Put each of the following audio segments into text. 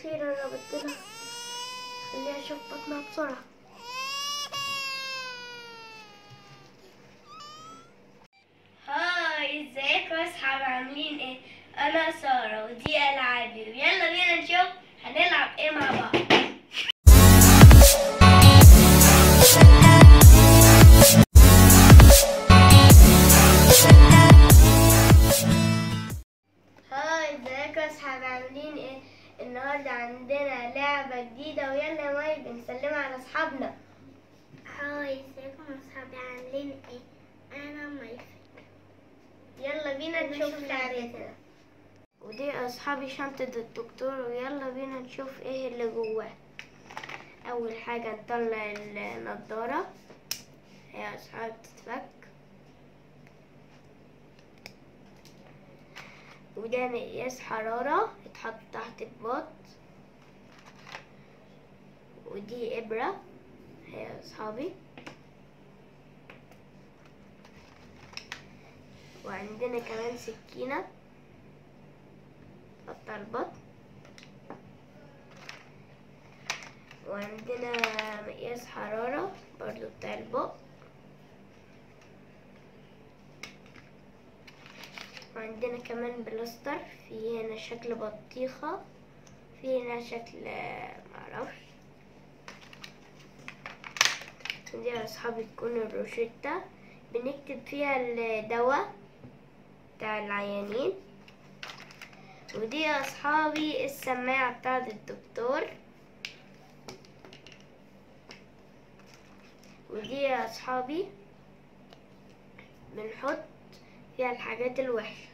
اخيرا ربطت لها خليها اشوف بطنها بسرعة هاي ازيكم يا اصحاب عاملين ايه انا سارة ودي العابي يلا بينا نشوف هنلعب ايه مع بعض هاي ازيكم يا اصحاب عاملين ايه النهارده عندنا لعبة جديدة ويلا يا ماي بنسلمها على اصحابنا هاي ازيكم يا اصحابي عاملين ايه انا مايف يلا بينا نشوف نشوف لعبتنا ودي اصحابي شنطة الدكتور ويلا بينا نشوف ايه اللي جواه اول حاجة نطلع النضارة هي اصحابي بتتفك وده مقياس حرارة يتحط تحت الباط ودي إبرة هي أصحابي وعندنا كمان سكينة قطع البطن وعندنا مقياس حرارة برضو بتاع البق وعندنا كمان بلاستر في هنا شكل بطيخة في هنا شكل آه، معرفش دي يا أصحابي تكون الروشتة بنكتب فيها الدواء بتاع العيانين ودي يا أصحابي السماعة بتاعت الدكتور ودي يا أصحابي بنحط فيها الحاجات الوحشة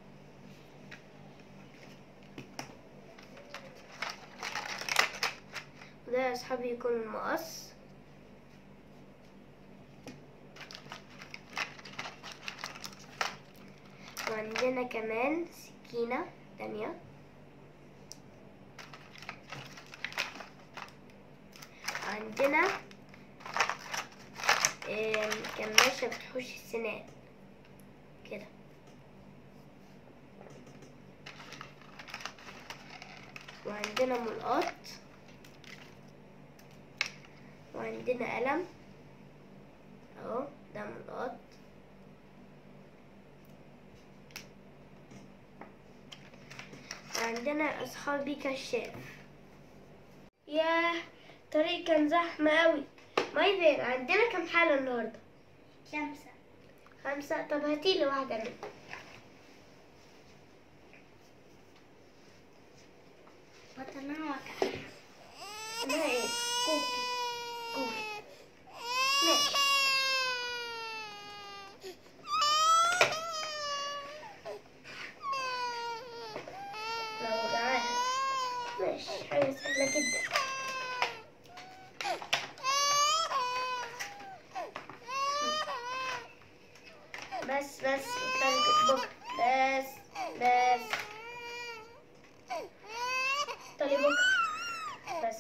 وده يا أصحابي يكون المقص وعندنا كمان سكينة تانية عندنا آم، كماشة بتحوش السنان كده وعندنا ملقاط وعندنا قلم اهو ده ملقاط وعندنا اصحابي كشاف ياه الطريق كان زحمة قوي مايفين عندنا كم حالة النهاردة خمسة خمسة طب هاتيلي واحدة منهم بطنها وجع اسمها ايه كوكي كوكي ماشي لو وجعاها ماشي حاجة سهلة جدا بس بس طلعت بكرة بس بس طلعت بكرة بس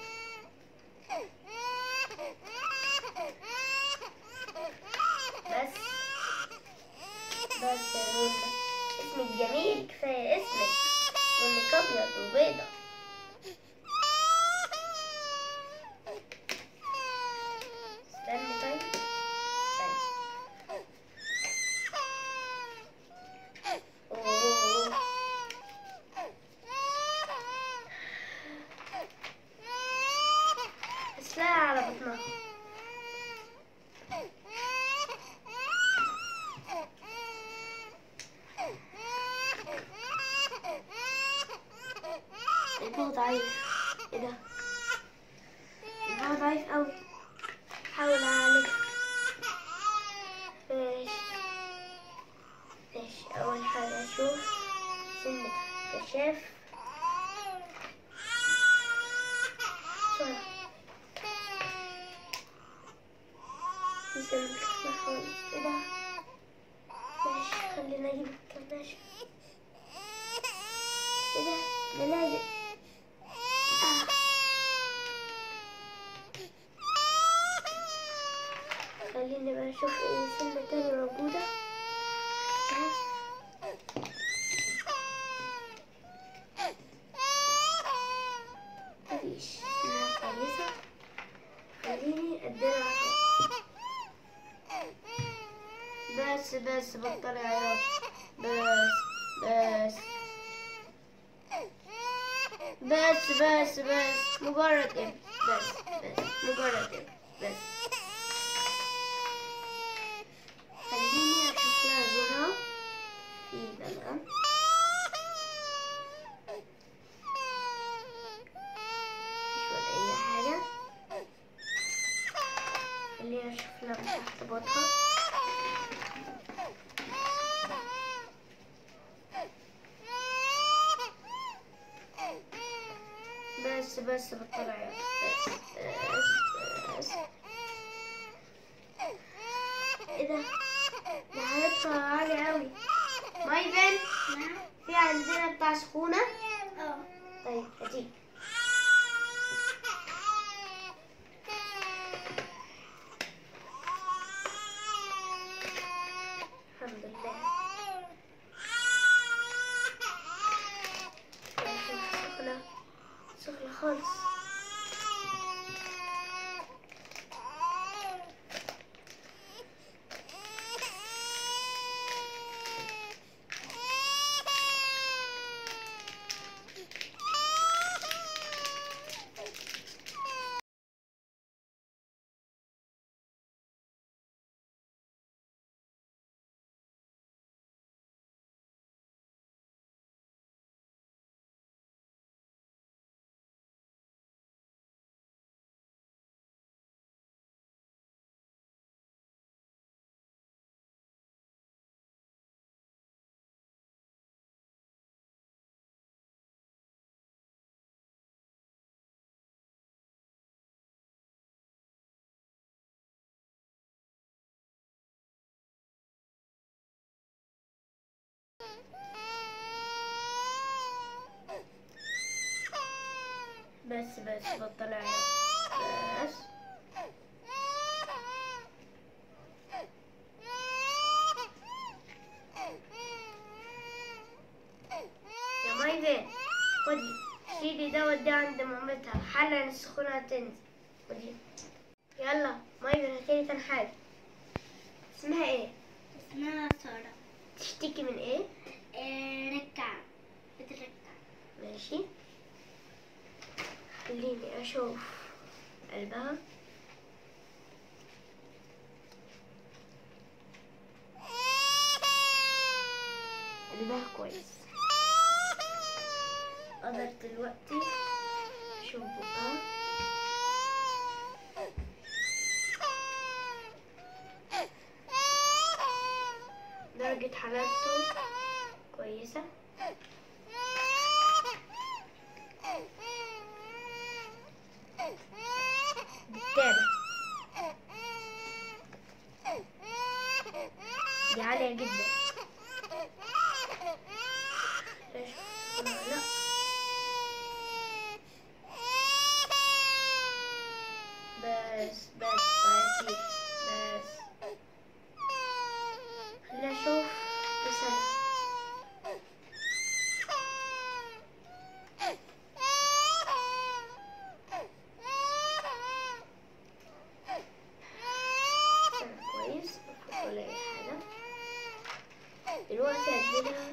بس بس يا نونا اسمك جميل كفاية اسمك لونك أبيض وبيضة استني طيب استني أوه. بس لا على بطنها الجو ضعيف ايه ده الجو ضعيف قوي حاول اعالج ماشي ماشي اول حاجة اشوف سنة كشاف بسرعة في سنة كشاف خالص ايه ده ماشي خلينا اجيب الكماشة ايه ده ده لازق آه. خليني بقى اشوف ايه سنة تانية موجودة بس مفيش انها كويسة خليني اديلها حب. بس بس بطلي عياط بس بس بس بس بس مجرد ابن بس بس مجرد ابن بس خليني اشوف لها زورها في ده بقى مفيش ولا اي حاجة خليني اشوف لها من تحت بطها بس بس بطلع عياط. بس بس بس ايه ده ده حالتها عالية قوي مايفن نعم في عندنا بتاع سخونة اه طيب هاتيه الحمد لله سخنة سخنة خالص بس بس بطل عياط بس يا مايفن خدي شيلي ده وديه عند مامتها حالا السخونة هتنزل خدي يلا مايفن هاتيلي تاني حاجة اسمها ايه؟ اسمها سارة تشتكي من ايه؟ آه، ركع بتركع ماشي خليني اشوف قلبها قلبها كويس اقدر دلوقتي اشوف بقها درجة حرارته كويسة بالتالي دي عالية جدا ليش؟ لا بس بس طيب بس خليني اشوف رسالة رسالة كويس مفيش ولا اي حاجة دلوقتي هديلها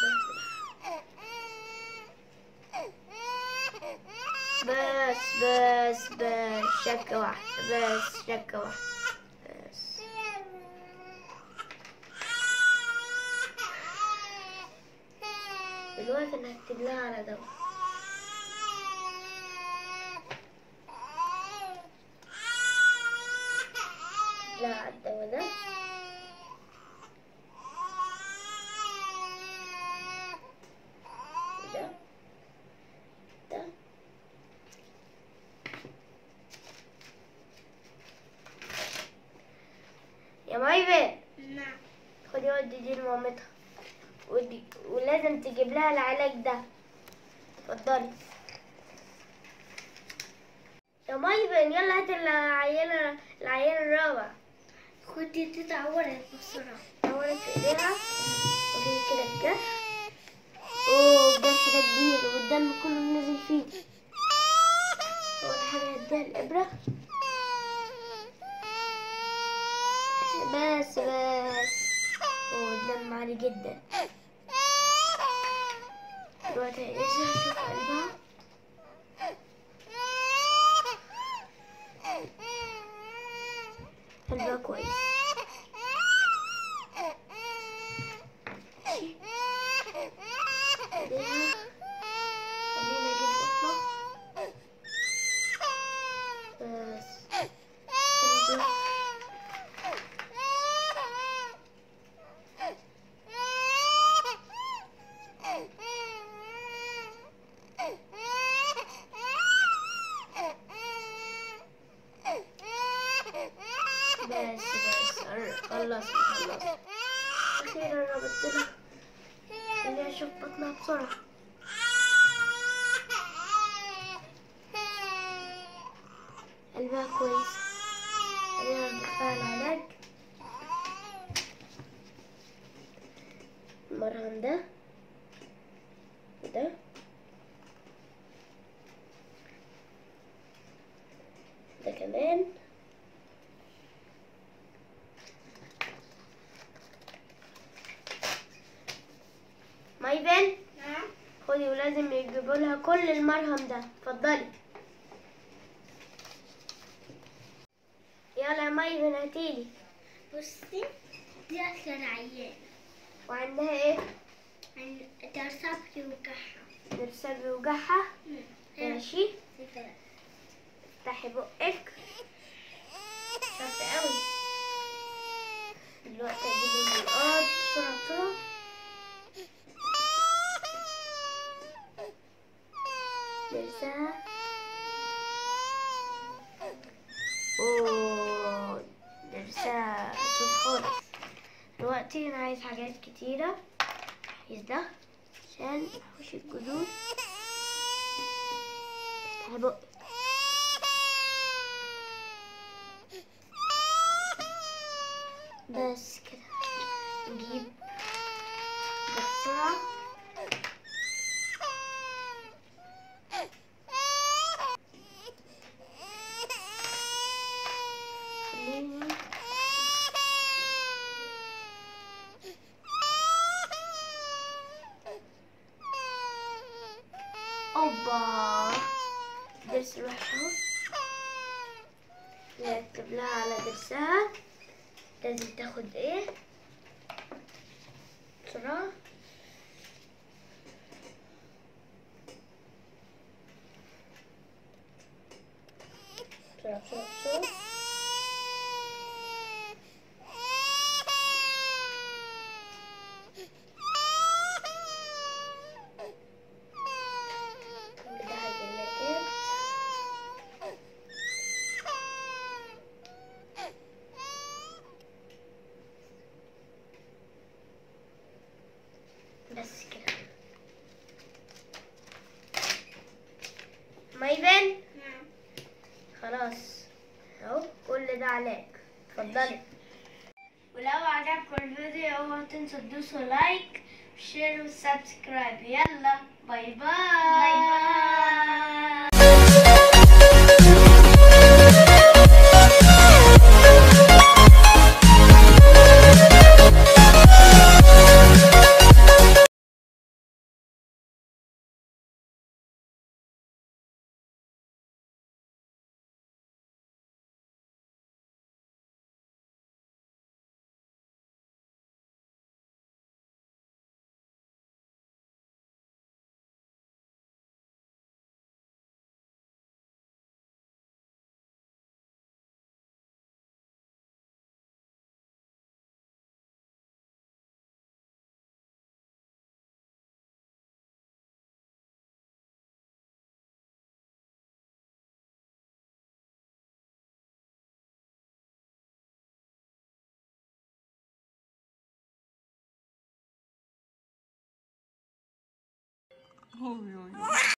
بس بس بس شكة واحدة بس شكة واحدة بس دلوقتي انا هكتب لها على دواء لا على الدواء ده ده ده يا مايفن نعم خدي ودي دي لمامتها ودي ولازم تجيب لها العلاج ده اتفضلي يا مايفن يلا هات العينة العينة الرابع خدي تيتا عورت بسرعة نورت في ايديها ودي كده الجرح اوه الجرح ده كبير والدم كله نازل فيه الإبرة بس بس ودم عالي جدا دلوقتي هيقيسها اشوف قلبها قلبها كويس ماشي. خليها خلينا اجيب قطنة بس كده بس بس خلص خلص أخيرا ربطت لها خليها أشوف بطنها بسرعة قلبها كويس خلينا ندخلها العلاج المرهم ده وده ده كمان مايفن نعم خدي ولازم يجيبوا لها كل المرهم ده اتفضلي يلا يا مايفن هاتيلي بصي دي أصلا عيانة وعندها ايه عن درسها بيوجعها نفسها بيوجعها ماشي كده. افتحي بقك شاطرة قوي دلوقتي اجيب المنقاط بسرعة بسرعة درسها اوه درسها سوس خالص دلوقتي انا عايز حاجات كتيرة عايز ده عشان احوش الجذور افتحي بقك بس كده نجيب ده بسرعة خليني اوبا درس الوحش اهو نركب لها على درسها لازم تاخد ايه بسرعة بسرعة بسرعة بسرعة كل ده هيجيلك بس كده مايفن نعم خلاص اهو كل ده عليك اتفضلي ولو عجبكم الفيديو اوعوا تنسوا تدوسوا لايك وشير وسبسكرايب يلا باي باي باي باي